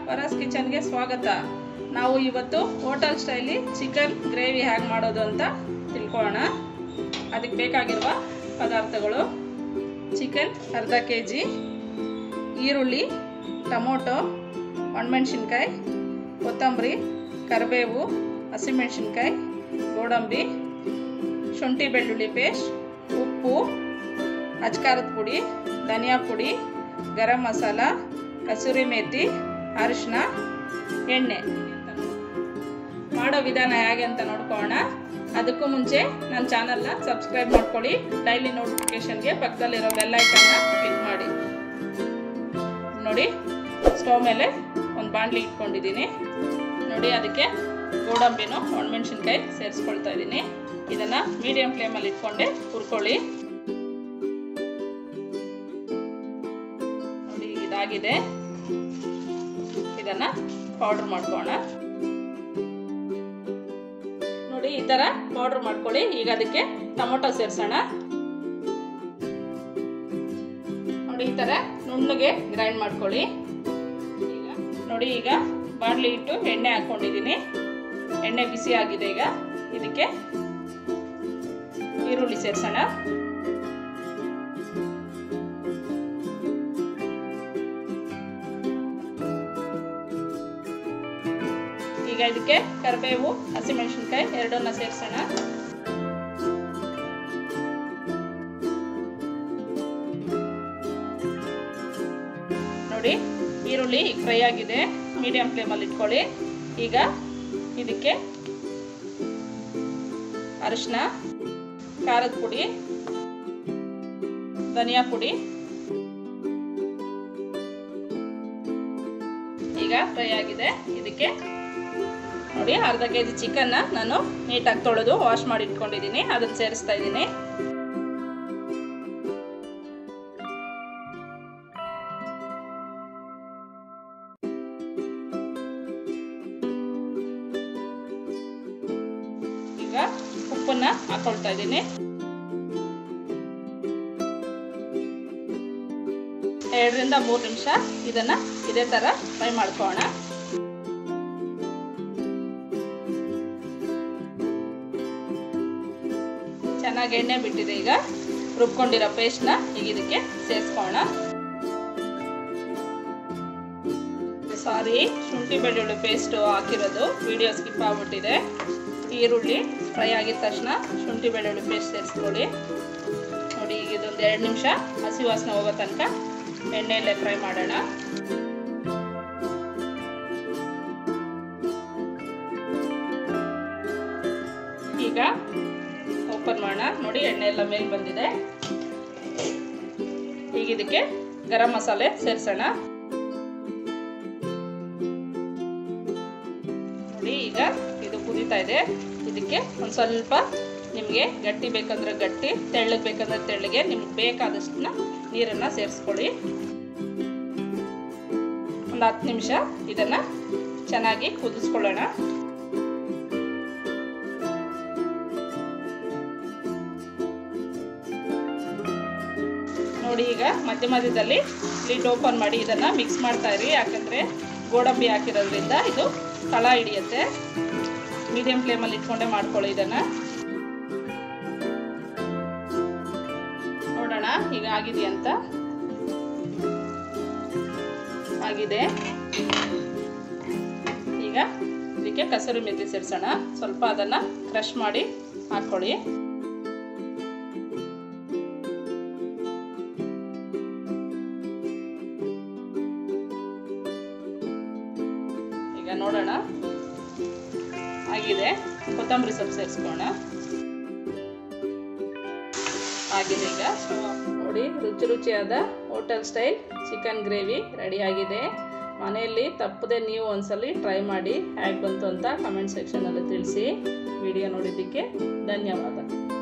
ವರಾಸ್ ಕಿಚನ್ಗೆ ಸ್ವಾಗತ ನಾವು ಇವತ್ತು ಹೋಟೆಲ್ ಸ್ಟೈಲಿ ಚಿಕನ್ ಗ್ರೇವಿ ಹೇಗೆ ಮಾಡೋದು ಅಂತ ತಿಳ್ಕೊಳ್ಳೋಣ ಅದಕ್ಕೆ ಬೇಕಾಗಿರುವ ಪದಾರ್ಥಗಳು ಚಿಕನ್ ಅರ್ಧ ಕೆ ಜಿ ಈರುಳ್ಳಿ ಟೊಮೊಟೊ ಒಣಮೆಣ್ಸಿನ್ಕಾಯಿ ಕೊತ್ತಂಬರಿ ಕರಿಬೇವು ಹಸಿಮೆಣ್ಸಿನ್ಕಾಯಿ ಗೋಡಂಬಿ ಶುಂಠಿ ಬೆಳ್ಳುಳ್ಳಿ ಪೇಸ್ಟ್ ಉಪ್ಪು ಅಚ್ಕಾರದ ಪುಡಿ ಧನಿಯಾ ಪುಡಿ ಗರಂ ಮಸಾಲ ಕಸೂರಿ ಮೇಥಿ ಅರಿಶಿನ ಎಣ್ಣೆ ಮಾಡೋ ವಿಧಾನ ಹೇಗೆ ಅಂತ ನೋಡ್ಕೊಳ್ಳೋಣ ಅದಕ್ಕೂ ಮುಂಚೆ ನನ್ನ ಚಾನಲ್ನ ಸಬ್ಸ್ಕ್ರೈಬ್ ಮಾಡ್ಕೊಳ್ಳಿ ಡೈಲಿ ನೋಟಿಫಿಕೇಷನ್ಗೆ ಪಕ್ಕದಲ್ಲಿರೋ ಬೆಲ್ ಐಕನ್ನ ಕ್ಲಿಕ್ ಮಾಡಿ ನೋಡಿ ಸ್ಟವ್ ಮೇಲೆ ಒಂದು ಬಾಣಲಿ ಇಟ್ಕೊಂಡಿದ್ದೀನಿ ನೋಡಿ ಅದಕ್ಕೆ ಗೋಡಂಬಿನೂ ಒಣಮೆಣ್ಸಿನ್ಕಾಯಿ ಸೇರಿಸ್ಕೊಳ್ತಾ ಇದ್ದೀನಿ ಇದನ್ನು ಮೀಡಿಯಂ ಫ್ಲೇಮಲ್ಲಿ ಇಟ್ಕೊಂಡೆ ಹುರ್ಕೊಳ್ಳಿ ನೋಡಿ ಇದಾಗಿದೆ ಇದನ್ನ ಪೌಡರ್ ಮಾಡ್ಕೋಣ ನೋಡಿ ಈ ತರ ಪೌಡರ್ ಮಾಡ್ಕೊಳ್ಳಿ ಈಗ ಅದಕ್ಕೆ ಟೊಮೊಟೊ ಸೇರಿಸೋಣ ನೋಡಿ ಈ ತರ ನುಣ್ಣಗೆ ಗ್ರೈಂಡ್ ಮಾಡ್ಕೊಳ್ಳಿ ಈಗ ನೋಡಿ ಈಗ ಬಾಣಲಿ ಇಟ್ಟು ಎಣ್ಣೆ ಹಾಕೊಂಡಿದ್ದೀನಿ ಎಣ್ಣೆ ಬಿಸಿ ಆಗಿದೆ ಈಗ ಇದಕ್ಕೆ ಈರುಳ್ಳಿ ಸೇರಿಸೋಣ ಈಗ ಇದಕ್ಕೆ ಕರಿಬೇವು ಹಸಿಮೆಣಸಿನ್ಕಾಯಿ ಎರಡನ್ನ ಸೇರಿಸೋಣ ನೋಡಿ ಈರುಳ್ಳಿ ಈಗ ಫ್ರೈ ಆಗಿದೆ ಮೀಡಿಯಂ ಫ್ಲೇಮಲ್ಲಿ ಇಟ್ಕೊಳ್ಳಿ ಈಗ ಇದಕ್ಕೆ ಅರಿಶಿನ ಖಾರದ ಪುಡಿ ಧನಿಯಾ ಪುಡಿ ಈಗ ಫ್ರೈ ಆಗಿದೆ ಇದಕ್ಕೆ ನೋಡಿ ಅರ್ಧ ಕೆ ಜಿ ಚಿಕನ್ನ ನಾನು ನೀಟಾಗಿ ತೊಳೆದು ವಾಶ್ ಮಾಡಿ ಇಟ್ಕೊಂಡಿದ್ದೀನಿ ಅದನ್ನು ಸೇರಿಸ್ತಾ ಇದ್ದೀನಿ ಈಗ ಉಪ್ಪನ್ನ ಹಾಕೊಳ್ತಾ ಇದ್ದೀನಿ ಎರಡರಿಂದ ಮೂರು ನಿಮಿಷ ಇದನ್ನ ಇದೇ ತರ ಫ್ರೈ ಮಾಡ್ಕೊಳ್ಳೋಣ ಚೆನ್ನಾಗಿ ಎಣ್ಣೆ ಬಿಟ್ಟಿದೆ ಈಗ ರುಬ್ಕೊಂಡಿರೋ ಪೇಸ್ಟ್ನ ಈಗ ಇದಕ್ಕೆ ಸೇರಿಸ್ಕೊಳ್ಳೋಣ ಸಾರಿ ಶುಂಠಿ ಬೆಳ್ಳುಳ್ಳಿ ಪೇಸ್ಟ್ ಹಾಕಿರೋದು ವಿಡಿಯೋ ಸ್ಕಿಪ್ ಆಗ್ಬಿಟ್ಟಿದೆ ಈರುಳ್ಳಿ ಫ್ರೈ ಆಗಿದ ತಕ್ಷಣ ಶುಂಠಿ ಬೆಳ್ಳುಳ್ಳಿ ಪೇಸ್ಟ್ ಸೇರಿಸ್ಕೊಳ್ಳಿ ನೋಡಿ ಈಗ ಇದೊಂದು ಎರಡು ನಿಮಿಷ ಹಸಿ ವಾಸನೆ ಹೋಗೋ ತನಕ ಎಣ್ಣೆಯಲ್ಲೇ ಫ್ರೈ ಮಾಡೋಣ ಈಗ ಓಪನ್ ಮಾಡೋಣ ನೋಡಿ ಎಣ್ಣೆ ಎಲ್ಲ ಮೇಲೆ ಬಂದಿದೆ ಈಗ ಇದಕ್ಕೆ ಗರಂ ಮಸಾಲೆ ಸೇರಿಸೋಣ ನೋಡಿ ಈಗ ಇದು ಕುದೀತಾ ಇದೆ ಇದಕ್ಕೆ ಒಂದು ಸ್ವಲ್ಪ ನಿಮಗೆ ಗಟ್ಟಿ ಬೇಕಂದ್ರೆ ಗಟ್ಟಿ ತೆಳ್ಳಗೆ ಬೇಕಂದ್ರೆ ತೆಳ್ಳಗೆ ನಿಮ್ಗೆ ಬೇಕಾದಷ್ಟನ್ನ ನೀರನ್ನು ಸೇರಿಸ್ಕೊಳ್ಳಿ ಒಂದು ಹತ್ತು ನಿಮಿಷ ಇದನ್ನು ಚೆನ್ನಾಗಿ ಕುದಿಸ್ಕೊಳ್ಳೋಣ ನೋಡಿ ಈಗ ಮಧ್ಯ ಮಧ್ಯದಲ್ಲಿ ಲಿಡ್ ಓಪನ್ ಮಾಡಿ ಇದನ್ನು ಮಿಕ್ಸ್ ಮಾಡ್ತಾ ಇರಿ ಯಾಕಂದರೆ ಗೋಡಂಬಿ ಹಾಕಿರೋದ್ರಿಂದ ಇದು ತಳ ಹಿಡಿಯುತ್ತೆ ಮೀಡಿಯಂ ಫ್ಲೇಮಲ್ಲಿ ಇಟ್ಕೊಂಡೆ ಮಾಡ್ಕೊಳ್ಳಿ ಇದನ್ನು ನೋಡೋಣ ಈಗ ಆಗಿದೆಯಂತ ಆಗಿದೆ ಈಗ ಇದಕ್ಕೆ ಕಸೂರಿ ಮೆಥಿ ಸೇರಿಸೋಣ ಸ್ವಲ್ಪ ಅದನ್ನು ಕ್ರಷ್ ಮಾಡಿ ಹಾಕ್ಕೊಳ್ಳಿ ಈಗ ನೋಡೋಣ ಆಗಿದೆ ಕೊತ್ತಂಬರಿ ಸೊಪ್ಪು ಸೇರಿಸ್ಕೋಣ ಆಗಿದೆ ಈಗ ನೋಡಿ ರುಚಿ ರುಚಿಯಾದ hotel style chicken gravy ready ಆಗಿದೆ ಮನೆಯಲ್ಲಿ ತಪ್ಪದೆ ನೀವು ಒಂದ್ಸಲಿ ಟ್ರೈ ಮಾಡಿ ಹೇಗೆ ಬಂತು ಅಂತ ಕಮೆಂಟ್ ಸೆಕ್ಷನಲ್ಲಿ ತಿಳಿಸಿ ವಿಡಿಯೋ ನೋಡಿದ್ದಕ್ಕೆ ಧನ್ಯವಾದ